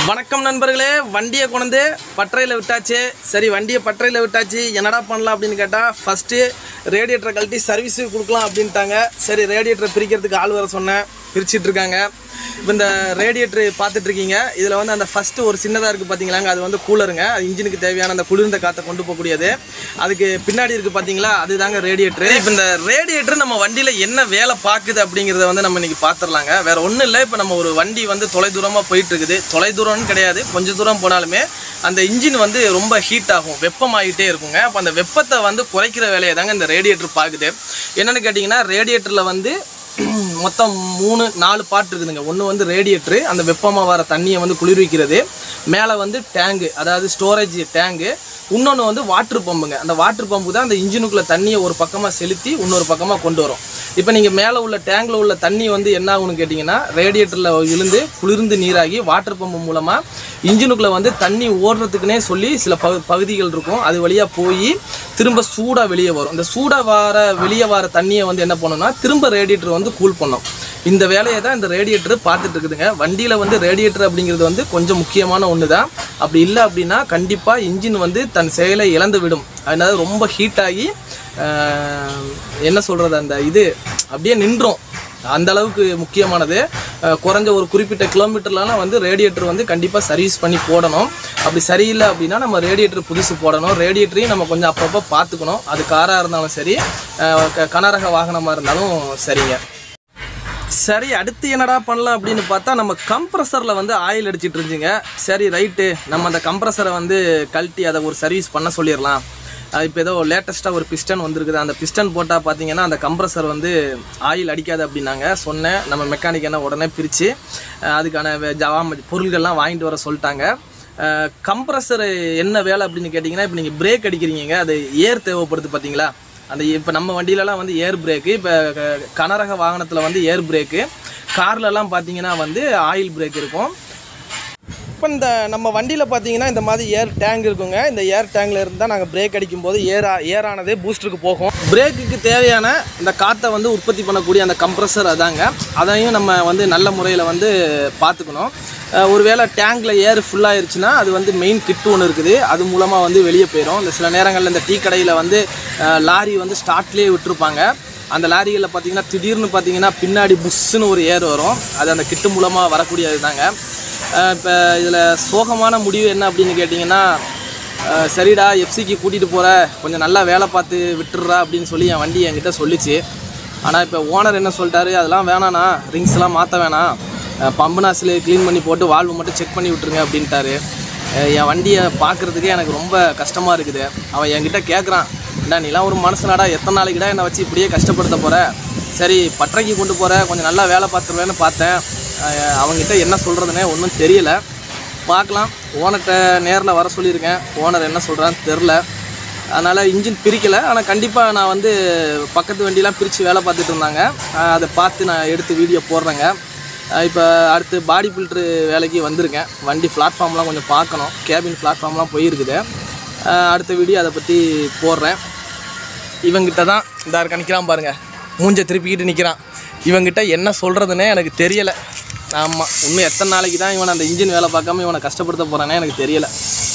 வணக்கம் நண்பர்களே வண்டியை கொண்டு பட்டறையில் விட்டாச்சு சரி வண்டியை பட்டறையில் விட்டாச்சு என்னடா பண்ணலாம் அப்படின்னு கேட்டால் ஃபஸ்ட்டு ரேடியேட்டரை கழட்டி சர்வீஸுக்கு கொடுக்கலாம் அப்படின்ட்டாங்க சரி ரேடியேட்டரை பிரிக்கிறதுக்கு ஆள் வர சொன்னேன் பிரிச்சிட்டு இருக்காங்க இப்போ இந்த ரேடியேட்டர் பார்த்துட்டு இருக்கீங்க இதில் வந்து அந்த ஃபஸ்ட்டு ஒரு சின்னதாக இருக்குது பார்த்தீங்களாங்க அது வந்து கூலருங்க அது இன்ஜினுக்கு தேவையான அந்த குளிர்ந்த காற்றை கொண்டு போகக்கூடியது அதுக்கு பின்னாடி இருக்குது பார்த்தீங்களா அதுதாங்க ரேடியேட்டர் இப்போ இந்த ரேடியேட்டர் நம்ம வண்டியில் என்ன வேலை பார்க்குது அப்படிங்கிறத வந்து நம்ம இன்னைக்கு பார்த்துடலாங்க வேற ஒன்றும் இல்லை இப்போ நம்ம ஒரு வண்டி வந்து தொலைதூரமாக போயிட்டு இருக்குது தொலைதூரம்னு கிடையாது கொஞ்சம் தூரம் போனாலுமே அந்த இன்ஜின் வந்து ரொம்ப ஹீட் ஆகும் வெப்பமாகிட்டே இருக்குங்க அப்போ அந்த வெப்பத்தை வந்து குறைக்கிற வேலையை தாங்க இந்த ரேடியேட்டர் பார்க்குது என்னென்னு கேட்டிங்கன்னா ரேடியேட்டரில் வந்து மொத்தம் மூணு நாலு பார்ட் இருக்குதுங்க ஒன்று வந்து ரேடியேட்ரு அந்த வெப்பமாக வர தண்ணியை வந்து குளிர்விக்கிறது மேலே வந்து டேங்கு அதாவது ஸ்டோரேஜ் டேங்கு இன்னொன்று வந்து வாட்ரு பம்புங்க அந்த வாட்ரு பம்பு தான் அந்த இன்ஜினுக்குள்ளே தண்ணியை ஒரு பக்கமாக செலுத்தி இன்னொரு பக்கமாக கொண்டு வரும் இப்போ நீங்கள் மேலே உள்ள டேங்கில் உள்ள தண்ணி வந்து என்ன ஆகும்னு கேட்டிங்கன்னா ரேடியேட்டரில் விழுந்து குளிர்ந்து நீராகி வாட்டர் பம்பு மூலமாக இன்ஜினுக்குள்ளே வந்து தண்ணி ஓடுறதுக்குனே சொல்லி சில பகு பகுதிகள் இருக்கும் அது வழியாக போய் திரும்ப சூடாக வெளியே வரும் இந்த சூடாக வர வெளியே வர தண்ணியை வந்து என்ன பண்ணுன்னா திரும்ப ரேடியேட்டர் வந்து கூல் பண்ணும் இந்த வேலையை தான் இந்த ரேடியேட்டர் பார்த்துட்டு இருக்குதுங்க வண்டியில் வந்து ரேடியேட்டர் அப்படிங்கிறது வந்து கொஞ்சம் முக்கியமான ஒன்று தான் அப்படி இல்லை அப்படின்னா கண்டிப்பாக இன்ஜின் வந்து தன் செயலை இழந்து விடும் அதனால ரொம்ப ஹீட் ஆகி ஆஹ், என்ன சொல்கிறது அந்த இது அப்படியே நின்றோம் அந்த அளவுக்கு முக்கியமானது அஹ் குறைஞ்ச ஒரு குறிப்பிட்ட கிலோமீட்டர்லாம் வந்து ரேடியேட்டர் வந்து கண்டிப்பாக சர்வீஸ் பண்ணி போடணும் அப்படி சரியில்லை அப்படின்னா நம்ம ரேடியேட்டர் புதுசு போடணும் ரேடியேட்டரையும் நம்ம கொஞ்சம் அப்பப்போ பார்த்துக்கணும் அது காராக இருந்தாலும் சரி அஹ் க- கனரக வாகனமாக இருந்தாலும் சரிங்க சரி அடுத்து என்னடா பண்ணலாம் அப்படின்னு பார்த்தா நம்ம கம்ப்ரஸரில் வந்து ஆயில் அடிச்சிட்டு இருந்துச்சுங்க சரி ரைட்டு நம்ம அந்த கம்ப்ரஸரை வந்து கழட்டி அதை ஒரு சர்வீஸ் பண்ண சொல்லிடலாம் இப்போ ஏதோ லேட்டஸ்ட்டாக ஒரு பிஸ்டன் வந்திருக்குது அந்த பிஸ்டன் போட்டால் பார்த்தீங்கன்னா அந்த கம்ப்ரஸர் வந்து ஆயில் அடிக்காது அப்படின்னாங்க சொன்னேன் நம்ம மெக்கானிக் என்ன உடனே பிரித்து அதுக்கான வே- ஜாவா ம- பொருள்கள்லாம் வாங்கிட்டு வர சொல்லிட்டாங்க கம்ப்ரஸர் என்ன வேலை அப்படின்னு கேட்டிங்கன்னா இப்போ நீங்கள் பிரேக் அடிக்கிறீங்க அது ஏர் தேவைப்படுது பார்த்தீங்களா அந்த இப்போ நம்ம வண்டியிலலாம் வந்து ஏர் பிரேக்கு இப்போ கனரக வாகனத்தில் வந்து ஏர் பிரேக்கு கார்லலாம் பார்த்தீங்கன்னா வந்து ஆயில் பிரேக் இருக்கும் இப்போ இந்த நம்ம வண்டியில் பார்த்தீங்கன்னா இந்த மாதிரி ஏர் டேங்க் இருக்குங்க இந்த ஏர் டேங்கில் இருந்தால் நாங்கள் பிரேக் அடிக்கும்போது ஏர் ஏரானது பூஸ்டருக்கு போகும் பிரேக்குக்கு தேவையான இந்த காற்றை வந்து உற்பத்தி பண்ணக்கூடிய அந்த கம்ப்ரஸர் அதாங்க அதையும் நம்ம வந்து நல்ல முறையில் வந்து பார்த்துக்கணும் அஹ் ஒருவேளை டேங்கில் ஏர் ஃபுல்லாகிருச்சுன்னா அது வந்து மெயின் கிட்டு ஒன்று இருக்குது அது மூலமாக வந்து வெளியே போயிடும் இந்த சில நேரங்களில் இந்த டீ கடையில் வந்து அஹ் லாரி வந்து ஸ்டார்ட்லேயே விட்டுருப்பாங்க அந்த லாரிகளில் பார்த்தீங்கன்னா திடீர்னு பார்த்தீங்கன்னா பின்னாடி புஷ்ஷுன்னு ஒரு ஏர் வரும் அது அந்த கிட்டு மூலமாக வரக்கூடியது தாங்க இப்போ இதில் சோகமான முடிவு என்ன அப்படின்னு கேட்டிங்கன்னா அஹ் சரிடா எஃப்சிக்கு கூட்டிகிட்டு போகிற கொஞ்சம் நல்லா வேலை பார்த்து விட்டுடுறா அப்படின்னு சொல்லி என் வண்டி என்கிட்ட சொல்லிச்சு ஆனால் இப்போ ஓனர் என்ன சொல்லிட்டாரு அதெல்லாம் வேணாண்ணா ரிங்ஸ்லாம் மாற்ற வேணாம் பம்பு நாசில் க்ளீன் பண்ணி போட்டு வால்வு மட்டும் செக் பண்ணி விட்டுருங்க அப்படின்ட்டாரு அஹ் என் வண்டியை பார்க்குறதுக்கே எனக்கு ரொம்ப கஷ்டமாக இருக்குது அவன் என்கிட்ட கேட்குறான் என்ன நீலாம் ஒரு மனுஷனாடா எத்தனை நாளைக்குடா என்னை வச்சு இப்படியே கஷ்டப்படுத்த போகிற சரி பட்டறைக்கு கொண்டு போகிற கொஞ்சம் நல்லா வேலை பார்த்துருவேன்னு பார்த்தேன் அஹ் அவன்கிட்ட என்ன சொல்கிறதுனே ஒன்றும் தெரியல பார்க்கலாம் ஓனர்கிட்ட நேரில் வர சொல்லியிருக்கேன் ஓனர் என்ன சொல்கிறான்னு தெரில அதனால் இன்ஜின் பிரிக்கலை ஆனால் கண்டிப்பாக நான் வந்து பக்கத்து வண்டிலாம் பிரித்து வேலை பார்த்துட்டு இருந்தாங்க அஹ் அதை பார்த்து நான் எடுத்து வீடியோ போடுறேங்க இப்போ அடுத்து பாடி ஃபில்ட்ரு வேலைக்கு வந்திருக்கேன் வண்டி பிளாட்ஃபார்ம்லாம் கொஞ்சம் பார்க்கணும் கேபின் பிளாட்ஃபார்ம்லாம் போயிருக்குது அஹ் அடுத்த வீடியோ அதை பற்றி போடுறேன் இவங்கிட்ட தான் இந்த இருக்க நிற்கிறான் பாருங்க மூஞ்ச திருப்பிக்கிட்டு நிற்கிறான் இவங்கிட்ட என்ன சொல்கிறதுனே எனக்கு தெரியலை ஆமாம் இன்னும் எத்தனை நாளைக்கு தான் இவனை அந்த இன்ஜின் வேலை பார்க்காம இவனை கஷ்டப்படுத்த போகிறானே எனக்கு தெரியலை